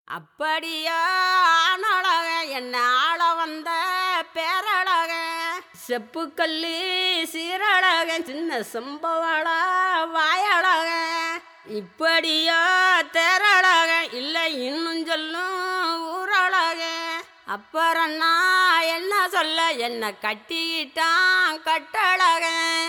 அப்படியா ஆணழக என்ன ஆள வந்த பேரழக செப்புக்கல்லி சீரழக சின்ன சம்பவள வாயழக இப்படியா தேரழக இல்லை இன்னும் சொல்லும் ஊரழக அப்புறம் நான் என்ன சொல்ல என்ன கட்டிக்கிட்டான் கட்டழக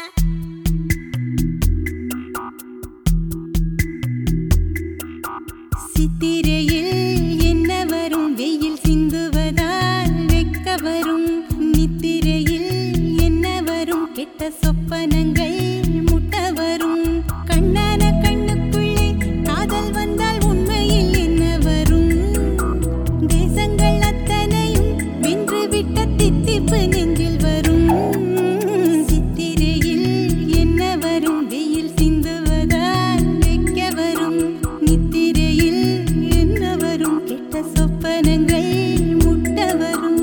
சித்திரையில் என்ன வரும் வெயில் சிந்துவதால் வெக்க வரும் நித்திரையில் என்ன வரும் கெட்ட சொப்பனங்கள் முட்ட வரும் கண்ணான கண்ணுக்குள்ளே காதல் வந்தால் உண்மையில் என்ன வரும் தேசங்கள் அத்தனையும் வென்று விட்ட தித்திப்பு நெஞ்சில் வரும் சித்திரையில் என்ன வரும் வெயில் சிந்துவதால் வெக்க வரும் நித்திரையில் என்ன வரும் கெட்ட சொப்பனங்கள் முட்ட வரும்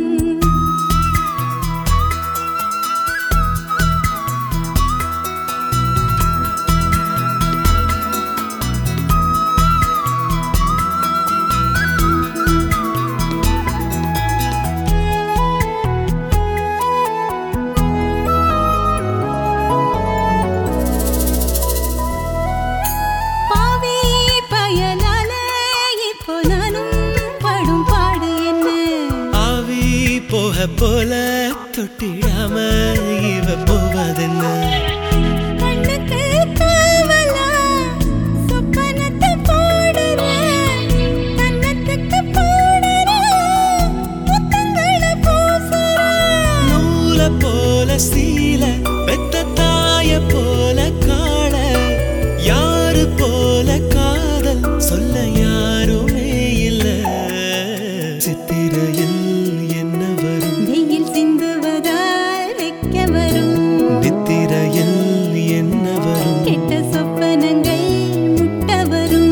பாவி பயனால இப்போ நானும் படும் பாடு என்ன ஆவி போக போல தொட்டிடாம இவ போவதென்ன கண்ணுக்கு காவலா சொப்பனத்தை போடுற கண்ணத்துக்கு போடுற முத்தங்களை பூசுற நூல போல சீல பெத்த தாய போல காண யாரு போல காதல் சொல்ல யாருமே இல்ல சித்திரையில் என்ன வரும் வெயில் சிந்துவதால் வெக்க வரும் நித்திரையில் என்ன வரும் கெட்ட சொப்பனங்கள் முட்ட வரும்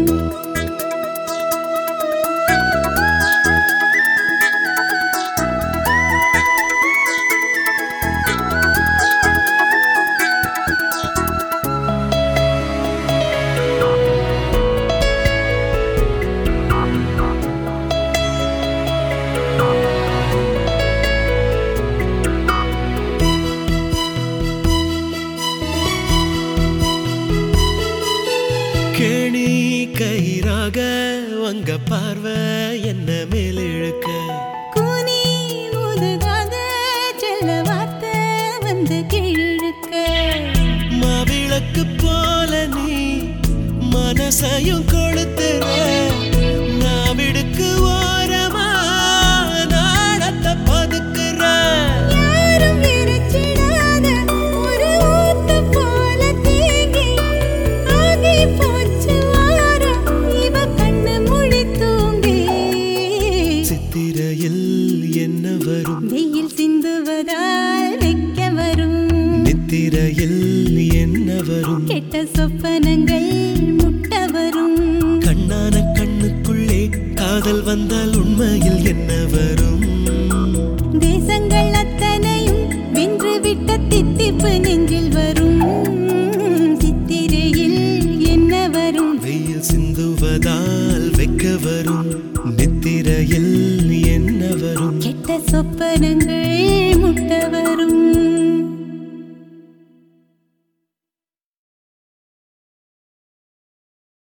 கேணி கயிறாக உங்க பார்வை என்ன மேலிழுக்க கூனி முதுகாத செல்ல வார்த்தை வந்து கீழிழுக்க மாவிளக்கு போல நீ மனசையும் கொளுத்துற நாவிடுக்கு ஓரமா நாடத்தை பதுக்குற யாரும் விரிச்சிடாத ஒரு ஊத்து போல தேங்கி ஆகி போச்சு வாரம் இவ கண்ணு முழி தூங்கி சித்திரையில் என்ன வரும் வெயில் சிந்துவதால் வெக்க வரும் நித்திரையில் என்ன வரும் கெட்ட சொப்பனங்கள் முட்ட வரும் கண்ணான கண்ணுக்குள்ளே காதல் வந்தால் உண்மையில் என்ன வரும்